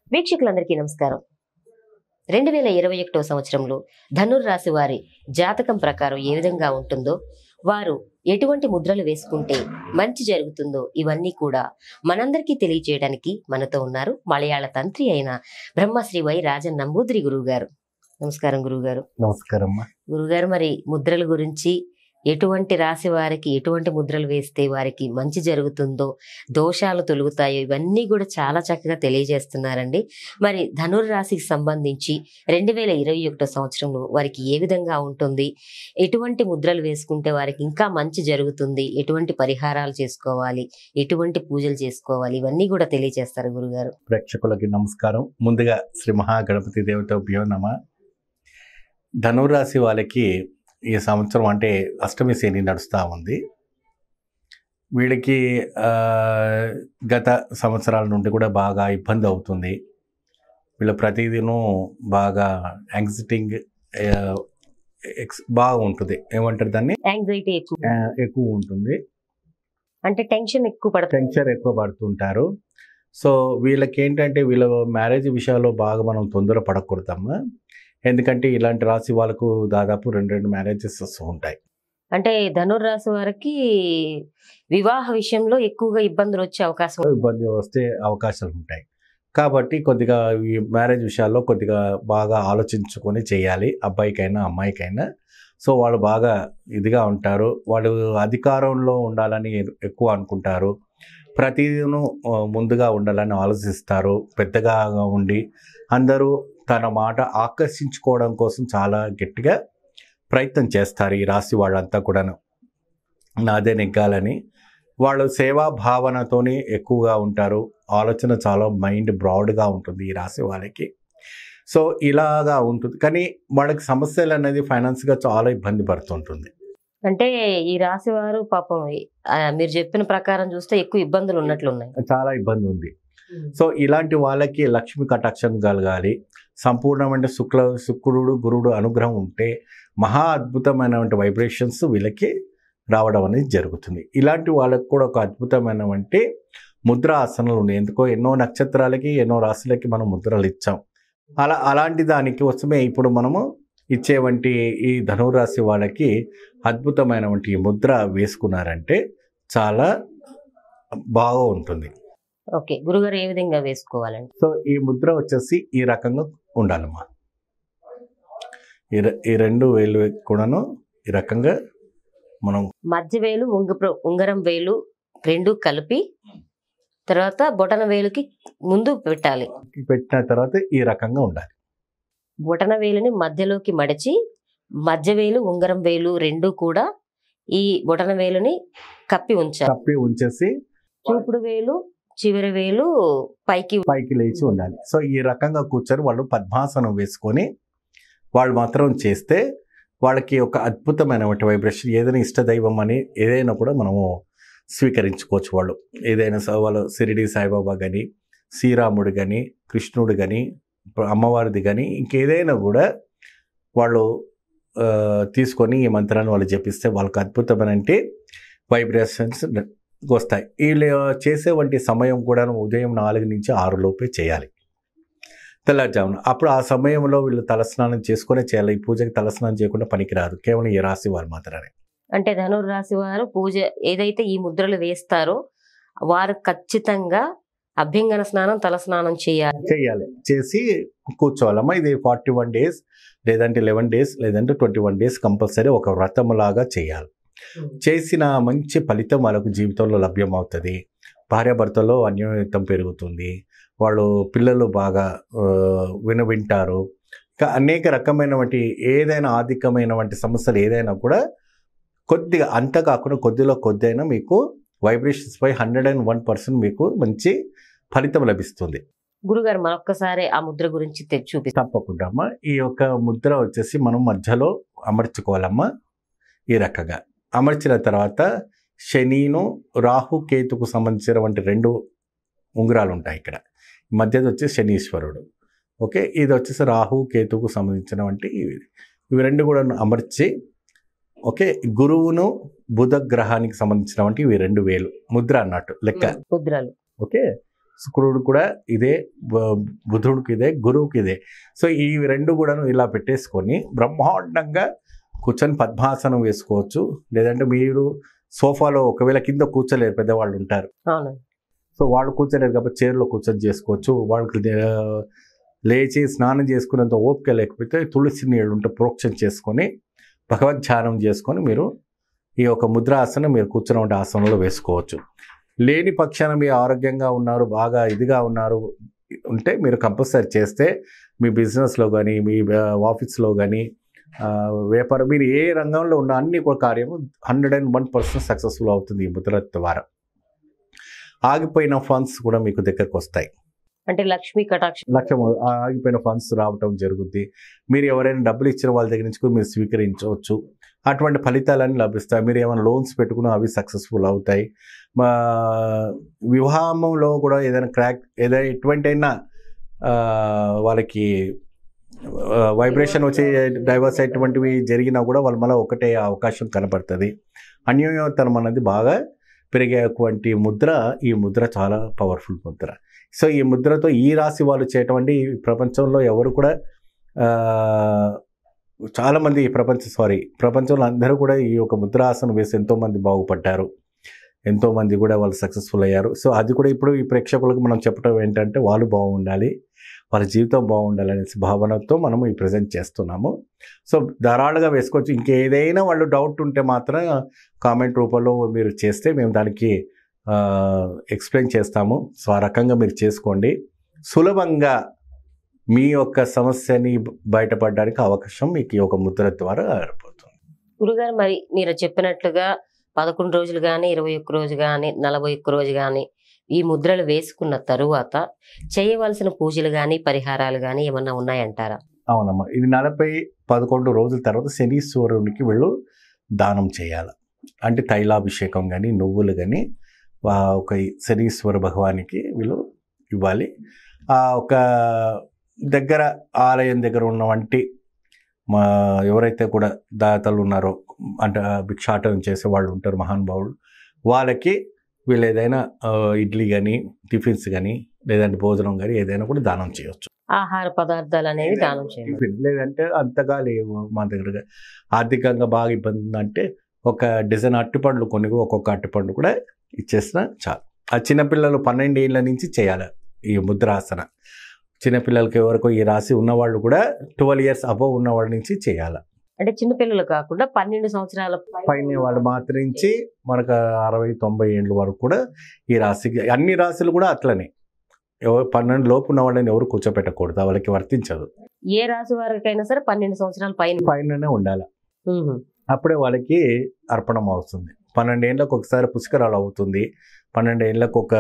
వీక్షకులందరికీ నమస్కారం రెండు వేల ఇరవై ఒకటో సంవత్సరంలో ధనుర్ రాశి వారి జాతకం ప్రకారం ఏ విధంగా ఉంటుందో వారు ఎటువంటి ముద్రలు వేసుకుంటే మంచి జరుగుతుందో ఇవన్నీ కూడా మనందరికీ తెలియజేయడానికి మనతో ఉన్నారు మలయాళ తంత్రి అయిన బ్రహ్మశ్రీ వై రాజన్ నంబూదిరి గురువు గారు నమస్కారం గురువుగారు నమస్కారం అమ్మా గురుగారు మరి ముద్రల గురించి ఎటువంటి రాశి వారికి ఎటువంటి ముద్రలు వేస్తే వారికి మంచి జరుగుతుందో దోషాలు తొలుగుతాయో ఇవన్నీ కూడా చాలా చక్కగా తెలియజేస్తున్నారండి మరి ధనుర్ రాశికి సంబంధించి రెండు వేల ఇరవై ఒకటో సంవత్సరంలో వారికి ఏ విధంగా ఉంటుంది ఎటువంటి ముద్రలు వేసుకుంటే వారికి ఇంకా మంచి జరుగుతుంది ఎటువంటి పరిహారాలు చేసుకోవాలి ఎటువంటి పూజలు చేసుకోవాలి ఇవన్నీ కూడా తెలియజేస్తారు గురుగారు ప్రేక్షకులకి నమస్కారం ముందుగా శ్రీ మహాగణపతి దేవతభ్యో నమ ధనురాశి వాళ్ళకి ఈ సంవత్సరం అంటే అష్టమి శని నడుస్తూ ఉంది వీళ్ళకి ఆ, గత సంవత్సరాల నుండి కూడా బాగా ఇబ్బంది అవుతుంది వీళ్ళ ప్రతిదినం బాగా యాంగ్జైటింగ్ ఎక్స్ బాగా ఉంటుంది ఏమంటారు దాన్ని యాంగ్జైటీ ఎక్కువ ఆ, ఎక్కువ ఉంటుంది అంటే టెన్షన్ ఎక్కువ పడుతుంది టెన్షన్ ఎక్కువ పడుతుంటారు సో వీళ్ళకి ఏంటంటే వీళ్ళ మ్యారేజ్ విషయాల్లో బాగా మనం తొందర పడకూడదమ్మా ఎందుకంటే ఇలాంటి రాశి వాళ్ళకు దాదాపు రెండు రెండు మ్యారేజెస్ వస్తూ ఉంటాయి అంటే ధనుర్ రాశి వారికి వివాహ విషయంలో ఎక్కువగా ఇబ్బందులు వచ్చే అవకాశం ఉంది. ఇబ్బంది వస్తే అవకాశాలు ఉంటాయి కాబట్టి కొద్దిగా ఈ మ్యారేజ్ విషయాల్లో కొద్దిగా బాగా ఆలోచించుకొని చేయాలి అబ్బాయికైనా అమ్మాయికైనా సో వాళ్ళు బాగా ఇదిగా ఉంటారు వాళ్ళు అధికారంలో ఉండాలని ఎక్కువ అనుకుంటారు ప్రతిదినం ఆ, ముందుగా ఉండాలని ఆలోచిస్తారు పెద్దగా ఉండి అందరూ తన మాట ఆకర్షించుకోవడం కోసం చాలా గట్టిగా ప్రయత్నం చేస్తారు ఈ రాశి వాళ్ళంతా కూడాను నాదే నెగ్గాలని వాళ్ళు సేవా భావనతోని ఎక్కువగా ఉంటారు ఆలోచన చాలా మైండ్ బ్రాడ్గా ఉంటుంది ఈ రాశి వాళ్ళకి సో ఇలాగా ఉంటుంది కానీ వాళ్ళకి సమస్యలు అనేది ఫైనాన్స్గా చాలా ఇబ్బంది పడుతుంటుంది అంటే ఈ రాశి వారు పాపం ఆ, మీరు చెప్పిన ప్రకారం చూస్తే ఎక్కువ ఇబ్బందులు ఉన్నట్లు ఉన్నాయి చాలా ఇబ్బంది ఉంది సో ఇలాంటి వాళ్ళకి లక్ష్మి కటాక్షం కలగాలి సంపూర్ణమైన శుక్ల శుక్రుడు గురుడు అనుగ్రహం ఉంటే మహా అద్భుతమైనటువంటి వైబ్రేషన్స్ వీళ్ళకి రావడం అనేది జరుగుతుంది ఇలాంటి వాళ్ళకి కూడా ఒక అద్భుతమైనటువంటి ముద్ర ఆసనాలు ఉన్నాయి ఎందుకో ఎన్నో నక్షత్రాలకి ఎన్నో రాశులకి మనం ముద్రలు ఇచ్చాం అలా అలాంటి దానికి కోసమే ఇప్పుడు మనము ఇచ్చేవంటి ఈ ధనురాశి వాళ్ళకి అద్భుతమైనటువంటి ఈ ముద్ర వేసుకున్నారంటే చాలా బాగా ఉంటుంది ఓకే గురుగారు ఏ విధంగా వేసుకోవాలండి సో ఈ ముద్ర వచ్చేసి ఈ రకంగా ఉండాలమ్మా ఈ రె- ఈ రెండు వేలు కూడాను ఈ రకంగా మనం మధ్య వేలు ఉంగ ఉంగరం వేలు రెండు కలిపి తర్వాత బొటన వేలుకి ముందు పెట్టాలి పెట్టిన తర్వాత ఈ రకంగా ఉండాలి బొటన వేలుని మధ్యలోకి మడిచి మధ్య వేలు ఉంగరం వేలు రెండు కూడా ఈ బొటన వేలుని కప్పి ఉంచాలి కప్పి ఉంచేసి చూపుడు వేలు చివరి వేలు పైకి పైకి లేచి ఉండాలి సో ఈ రకంగా కూర్చొని వాళ్ళు పద్మాసనం వేసుకొని వాళ్ళు మాత్రం చేస్తే వాళ్ళకి ఒక అద్భుతమైనటువంటి వైబ్రేషన్ ఏదైనా ఇష్టదైవం అని ఏదైనా కూడా మనము స్వీకరించుకోవచ్చు వాళ్ళు ఏదైనా స- వాళ్ళు సిరిడి సాయిబాబా కానీ శ్రీరాముడు కానీ కృష్ణుడు కానీ అమ్మవారిది కానీ ఇంకేదైనా కూడా వాళ్ళు ఆ, తీసుకొని ఈ మంత్రాన్ని వాళ్ళు జపిస్తే వాళ్ళకి అద్భుతమైన వైబ్రేషన్స్ వస్తాయి వీళ్ళు చేసే వంటి సమయం కూడా ఉదయం నాలుగు నుంచి ఆరు లోపే చేయాలి తెల్లారుజామున అప్పుడు ఆ సమయంలో వీళ్ళు తలస్నానం చేసుకునే చేయాలి ఈ పూజకి తలస్నానం చేయకుండా పనికిరాదు కేవలం ఈ రాశి వారు మాత్రమే అంటే ధనుర్ రాశి వారు పూజ ఏదైతే ఈ ముద్రలు వేస్తారో వారు ఖచ్చితంగా అభ్యంగన స్నానం తల స్నానం చేయాలి చేయాలి చేసి కూర్చోవాలమ్మా ఇది ఫార్టీ వన్ డేస్ లేదంటే లెవెన్ డేస్ లేదంటే ట్వంటీ వన్ డేస్ కంపల్సరీ ఒక వ్రతం లాగా చేయాలి చేసిన మంచి ఫలితం వాళ్ళకు జీవితంలో లభ్యమవుతుంది భార్యాభర్తలో అన్యోన్యతం పెరుగుతుంది వాళ్ళు పిల్లలు బాగా ఆ, విన వింటారు ఇంకా అనేక రకమైనటువంటి ఏదైనా ఆర్థికమైనటువంటి సమస్యలు ఏదైనా కూడా కొద్దిగా అంత కాకుండా కొద్దిలో కొద్ది అయినా మీకు వైబ్రేషన్స్ పై హండ్రెడ్ అండ్ వన్ పర్సెంట్ మీకు మంచి ఫలితం లభిస్తుంది గురుగారు మరొక్కసారి ఆ ముద్ర గురించి తె- చూపిస్తాం తప్పకుండా అమ్మా ఈ యొక్క ముద్ర వచ్చేసి మనం మధ్యలో అమర్చుకోవాలమ్మా ఈ రకంగా అమర్చిన తర్వాత శనిను రాహు కేతుకు సంబంధించినటువంటి రెండు ఉంగరాలు ఉంటాయి ఇక్కడ మధ్యది వచ్చి శనీశ్వరుడు ఓకే ఇది వచ్చేసి రాహు కేతుకు సంబంధించినటువంటి ఇవి ఇవి రెండు కూడా అమర్చి ఓకే గురువును బుధ గ్రహానికి సంబంధించినటువంటి ఇవి రెండు వేలు ముద్ర అన్నట్టు లెక్క ముద్రలు ఓకే శుక్రుడు కూడా ఇదే బ- బుధుడికి ఇదే గురువుకి ఇదే సో ఈ రెండు కూడాను ఇలా పెట్టేసుకొని బ్రహ్మాండంగా కూర్చొని పద్మాసనం వేసుకోవచ్చు లేదంటే మీరు సోఫాలో ఒకవేళ కింద కూర్చోలేరు పెద్దవాళ్ళు ఉంటారు అవును సో వాళ్ళు కూర్చోలేరు కాబట్టి చైర్లో కూర్చొని చేసుకోవచ్చు వాళ్ళకి ఆ, లేచి స్నానం చేసుకునేంత ఓపిక లేకపోతే తులసి నీళ్ళు ఉంటే ప్రోక్షణ చేసుకొని భగవద్ ధ్యానం చేసుకొని మీరు ఈ యొక్క ముద్రాసనం మీరు కూర్చుని ఉండే ఆసనంలో వేసుకోవచ్చు లేని పక్షాన మీరు ఆరోగ్యంగా ఉన్నారు బాగా ఇదిగా ఉన్నారు ఉంటే మీరు కంపల్సరీ చేస్తే మీ బిజినెస్లో కానీ మీ ఆ, ఆఫీస్లో కానీ ఆ, వ్యాపారం మీరు ఏ రంగంలో ఉన్న అన్ని కూడా కార్యము hundred and one percent successful అవుతుంది ఈ ముద్ర ద్వారా ఆగిపోయిన ఫండ్స్ కూడా మీకు దగ్గరకు వస్తాయి అంటే లక్ష్మీ కటాక్షం లక్ష్యం ఆగిపోయిన ఫండ్స్ రావటం జరుగుద్ది మీరు ఎవరైనా డబ్బులు ఇచ్చిన వాళ్ళ దగ్గర నుంచి కూడా మీరు స్వీకరించవచ్చు అటువంటి ఫలితాలన్నీ లభిస్తాయి మీరు ఏమైనా లోన్స్ పెట్టుకున్నా అవి సక్సెస్ఫుల్ అవుతాయి మా వివాహంలో కూడా ఏదైనా క్రాక్ ఏదైనా ఎటువంటి అయినా ఆ, వాళ్ళకి వైబ్రేషన్ వచ్చి డైవర్స్ అటువంటివి జరిగినా కూడా వాళ్ళు మళ్ళీ ఒకటే అవకాశం కనపడుతుంది అన్యోన్యతనం అనేది బాగా పెరిగేటువంటి ముద్ర ఈ ముద్ర చాలా పవర్ఫుల్ ముద్ర సో ఈ ముద్రతో ఈ రాశి వాళ్ళు చేయటం ఈ ప్రపంచంలో ఎవరు కూడా ఆ, చాలామంది ఈ ప్రపంచ సారీ ప్రపంచంలో అందరూ కూడా ఈ యొక్క ముద్రాసనం వేసి ఎంతోమంది బాగుపడ్డారు ఎంతోమంది కూడా వాళ్ళు సక్సెస్ఫుల్ అయ్యారు సో అది కూడా ఇప్పుడు ఈ ప్రేక్షకులకు మనం చెప్పడం ఏంటంటే వాళ్ళు బాగుండాలి వాళ్ళ జీవితం బాగుండాలి అనే భావనతో మనం ఈ ప్రజెంట్ చేస్తున్నాము సో ధారాళంగా వేసుకోవచ్చు ఇంకేదైనా వాళ్ళు డౌట్ ఉంటే మాత్రం కామెంట్ రూపంలో మీరు చేస్తే మేము దానికి ఎక్స్ప్లెయిన్ చేస్తాము సో ఆ రకంగా మీరు చేసుకోండి సులభంగా మీ యొక్క సమస్యని బయటపడడానికి అవకాశం మీకు ఈ యొక్క ముద్ర ద్వారా ఏర్పడుతుంది గురుగారు మరి మీరు చెప్పినట్లుగా పదకొండు రోజులు కానీ ఇరవై ఒక్క రోజు కానీ నలభై ఒక్క రోజు కానీ ఈ ముద్రలు వేసుకున్న తరువాత చేయవలసిన పూజలు కానీ పరిహారాలు కానీ ఏమన్నా ఉన్నాయంటారా అవునమ్మా ఇది నలభై పదకొండు రోజుల తర్వాత శనీశ్వరునికి వీళ్ళు దానం చేయాలి అంటే తైలాభిషేకం కానీ నువ్వులు కానీ ఒక శనీశ్వర భగవానికి వీళ్ళు ఇవ్వాలి ఆ ఒక దగ్గర ఆలయం దగ్గర ఉన్న వంటి మా ఎవరైతే కూడా దాతలు ఉన్నారో అంటే భిక్షాటనం చేసే వాళ్ళు ఉంటారు మహానుభావులు వాళ్ళకి వీళ్ళు ఏదైనా ఆ, ఇడ్లీ కానీ టిఫిన్స్ కానీ లేదంటే భోజనం కానీ ఏదైనా కూడా దానం చేయొచ్చు ఆహార పదార్థాలు అనేవి దానం చేయాలి టిఫిన్ లేదంటే అంతగా లేవు మా దగ్గర ఆర్థికంగా బాగా ఇబ్బంది ఉందంటే ఒక డజన్ అట్టిపండ్లు కొన్ని కూడా ఒక్కొక్క అట్టిపండు కూడా ఇచ్చేసిన చాలు ఆ చిన్నపిల్లలు పన్నెండు ఏళ్ళ నుంచి చేయాలి ఈ ముద్రాసన చిన్నపిల్లలకి ఎవరికో ఈ రాశి ఉన్నవాళ్ళు కూడా ట్వెల్వ్ ఇయర్స్ అబవ్ ఉన్నవాళ్ళ నుంచి చేయాలి అంటే చిన్నపిల్లలు కాకుండా పన్నెండు సంవత్సరాల పైన వాళ్ళు మాత్రం నుంచి మనకు అరవై తొంభై ఏళ్ళ వరకు కూడా ఈ రాశికి అన్ని రాశులు కూడా అట్లనే ఎవరు పన్నెండు లోపు ఉన్న వాళ్ళని ఎవరు కూర్చోపెట్టకూడదు వాళ్ళకి వర్తించదు ఏ రాశి వారికైనా సరే పన్నెండు సంవత్సరాల పైన పైననే ఉండాలి ఉహు. అప్పుడే వాళ్ళకి అర్పణం అవుతుంది పన్నెండేళ్ళకు ఒకసారి పుష్కరాలు అవుతుంది పన్నెండేళ్ళకు ఒక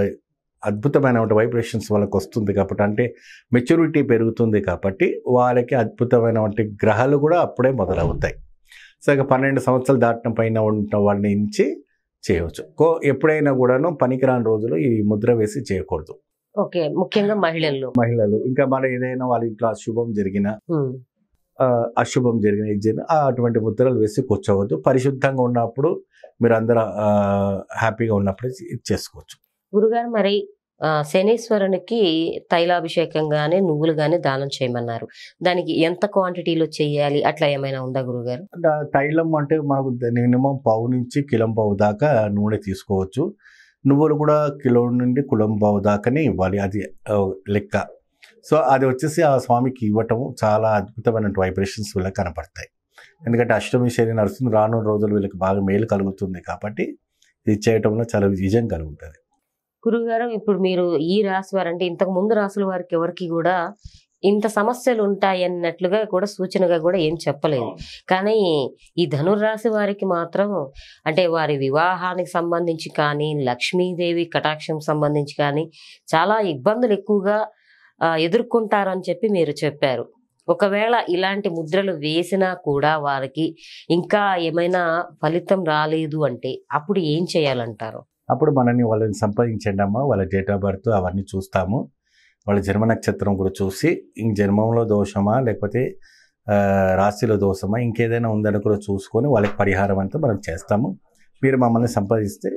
అద్భుతమైన వైబ్రేషన్స్ వాళ్ళకి వస్తుంది కాబట్టి అంటే మెచ్యూరిటీ పెరుగుతుంది కాబట్టి వాళ్ళకి అద్భుతమైనటువంటి గ్రహాలు కూడా అప్పుడే మొదలవుతాయి సో ఇక పన్నెండు సంవత్సరాలు దాటిన పైన ఉన్న వాళ్ళ నుంచి చేయవచ్చు కో ఎప్పుడైనా కూడాను పనికిరాని రోజులు ఈ ముద్ర వేసి చేయకూడదు ఓకే ముఖ్యంగా మహిళల్లో మహిళలు ఇంకా మన ఏదైనా వాళ్ళ ఇంట్లో అశుభం జరిగిన ఉమ్. ఆ, అశుభం జరిగిన ఇది జరిగిన ఆ అటువంటి ముద్రలు వేసి కూర్చోవద్దు పరిశుద్ధంగా ఉన్నప్పుడు మీరు అందరూ ఆ, హ్యాపీగా ఉన్నప్పుడు ఇది చేసుకోవచ్చు గురుగారు మరి ఆ, శనీశ్వరునికి తైలాభిషేకం గాని నువ్వులు గాని దానం చేయమన్నారు దానికి ఎంత క్వాంటిటీలో చేయాలి అట్లా ఏమైనా ఉందా గురుగారు అంటే ఆ తైలం అంటే మనకు మినిమం పావు నుంచి కిలం పావు దాకా నూనె తీసుకోవచ్చు నువ్వులు కూడా కిలో నుండి కులం పావు దాకానే ఇవ్వాలి అది ఆ, లెక్క సో అది వచ్చేసి ఆ స్వామికి ఇవ్వటం చాలా అద్భుతమైన వైబ్రేషన్స్ వీళ్ళకి కనపడతాయి ఎందుకంటే అష్టమి శని నడుస్తుంది రానున్న రోజులు వీళ్ళకి బాగా మేలు కలుగుతుంది కాబట్టి ఇది చేయటంలో చాలా విజయం కలుగుతుంది గురుగారు ఇప్పుడు మీరు ఈ రాశి వారు అంటే ఇంతకు ముందు రాసుల వారికి ఎవరికి కూడా ఇంత సమస్యలు ఉంటాయి అన్నట్లుగా కూడా సూచనగా కూడా ఏం చెప్పలేదు కానీ ఈ ధనుర్రాశి వారికి మాత్రం అంటే వారి వివాహానికి సంబంధించి కానీ లక్ష్మీదేవి కటాక్షం సంబంధించి కానీ చాలా ఇబ్బందులు ఎక్కువగా ఆ, ఎదుర్కొంటారని చెప్పి మీరు చెప్పారు ఒకవేళ ఇలాంటి ముద్రలు వేసినా కూడా వారికి ఇంకా ఏమైనా ఫలితం రాలేదు అంటే అప్పుడు ఏం చేయాలంటారు అప్పుడు మనల్ని వాళ్ళని సంపాదించండి అమ్మా వాళ్ళ డేట్ ఆఫ్ బర్త్ అవన్నీ చూస్తాము వాళ్ళ జన్మ నక్షత్రం కూడా చూసి ఇంక జన్మంలో దోషమా లేకపోతే ఆ, రాశిలో దోషమా ఇంకేదైనా ఉందని కూడా చూసుకొని వాళ్ళకి పరిహారం అంతా మనం చేస్తాము మీరు మమ్మల్ని సంపాదిస్తే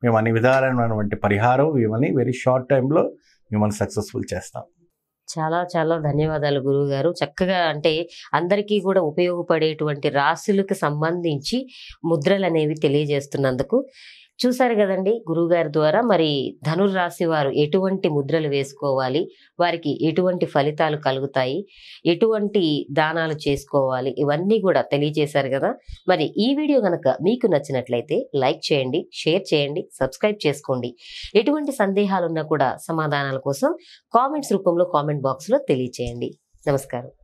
మేము అన్ని విధాలైనటువంటి పరిహారం మిమ్మల్ని వెరీ షార్ట్ టైంలో మిమ్మల్ని సక్సెస్ఫుల్ చేస్తాం చాలా చాలా ధన్యవాదాలు గురువు గారు చక్కగా అంటే అందరికీ కూడా ఉపయోగపడేటువంటి రాశులకు సంబంధించి ముద్రలు అనేవి తెలియజేస్తున్నందుకు చూసారు కదండి గురువుగారి ద్వారా మరి ధనుర్రాశి వారు ఎటువంటి ముద్రలు వేసుకోవాలి వారికి ఎటువంటి ఫలితాలు కలుగుతాయి ఎటువంటి దానాలు చేసుకోవాలి ఇవన్నీ కూడా తెలియజేశారు కదా మరి ఈ వీడియో కనుక మీకు నచ్చినట్లయితే లైక్ చేయండి షేర్ చేయండి సబ్స్క్రైబ్ చేసుకోండి ఎటువంటి సందేహాలున్నా కూడా సమాధానాల కోసం కామెంట్స్ రూపంలో కామెంట్ బాక్స్లో తెలియచేయండి నమస్కారం